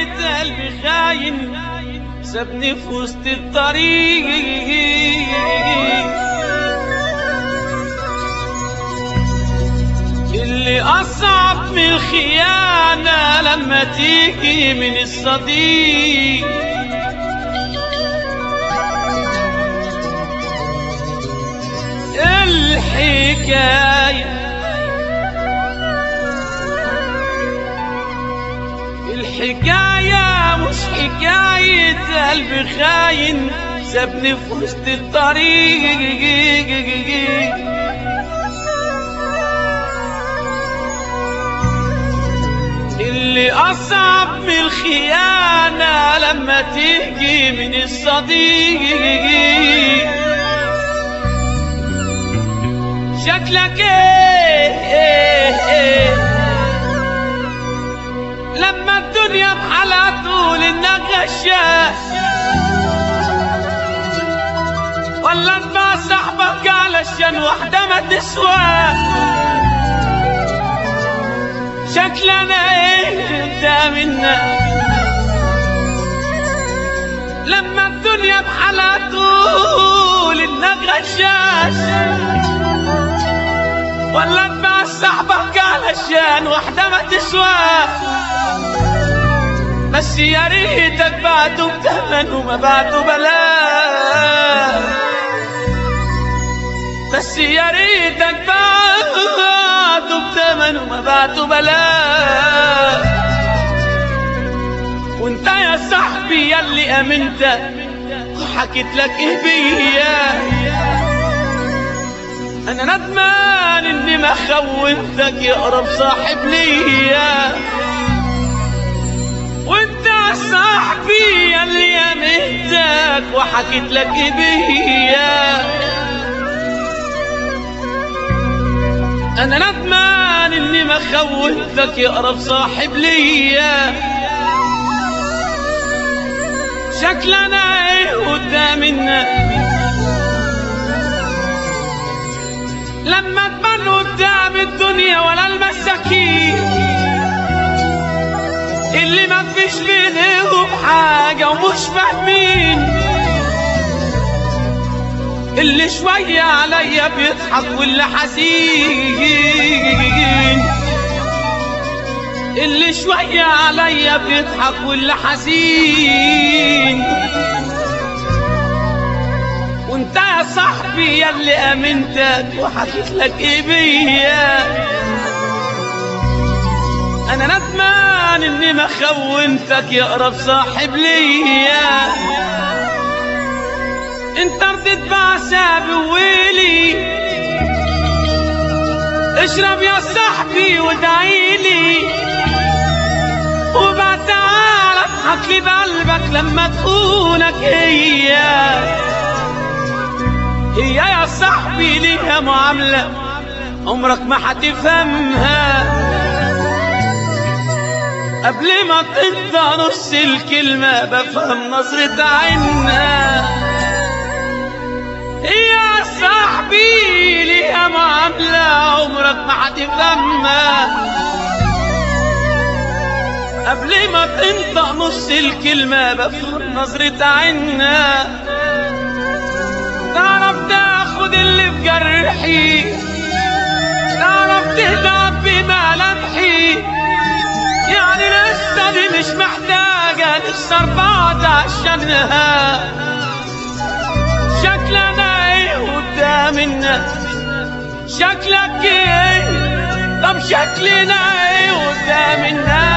قلبي خاين سابني في وسط الطريق اللي أصعب من الخيانة لما تيجي من الصديق الحكاية الحكاية مش حكاية قلب خاين سابني في وسط الطريق اللي أصعب من الخيانة لما تيجي من الصديق شكلك ايه, إيه, إيه لما الدنيا بحالها تقول انك غشاش ولا تبع صاحبك علشان واحدة ما تسوى شكلنا ايه انت منا لما الدنيا بحالها تقول انك غشاش ولا تبع صاحبك علشان واحدة ما تسوى بس يا ريتك بعده بتمن وما بعده بلاش بس يا ريتك بعده بتمن وما بعده بلاش وانت يا صاحبي يلي امنت وحكيت لك ايه بيا انا ندمان اني ما خونتك يا اقرب صاحب ليا وانت يا صاحبي يلي امنتك وحكيت لك ايه بيا انا ندمان اني ما خونتك يا اقرب صاحب ليا شكلنا ايه قدامنا لما تبان قدام الدنيا ولا المساكين اللي ما فيش بينهم حاجة ومش فاهمين اللي شوية عليا بيضحك واللي حزين اللي شوية عليا بيضحك واللي حزين وانت يا صاحبي يلي امنتك وحكيت لك ايه بيا انا ندمان اني ما خونتك يا اقرب صاحب ليا انت رضيت بعذابي وويلي اشرب يا صاحبي وادعيلي وبعد تعالى اضحك لي بقلبك لما تخونك هي هي يا صاحبي ليها معاملة عمرك ما هتفهمها قبل ما تقطع نص الكلمة بفهم نظرة عينها هي يا صاحبي ليها معاملة عمرك ما هتفهمها قبل ما تنطق نص الكلمة بفهم نظرة عينها تعرف تاخد اللي في جرحي تعرف تهدى بملامحي يعني لسه دي مش محتاجة نخسر بعض عشانها شكلنا ايه قدامنا شكلك ايه طب شكلنا ايه قدامنا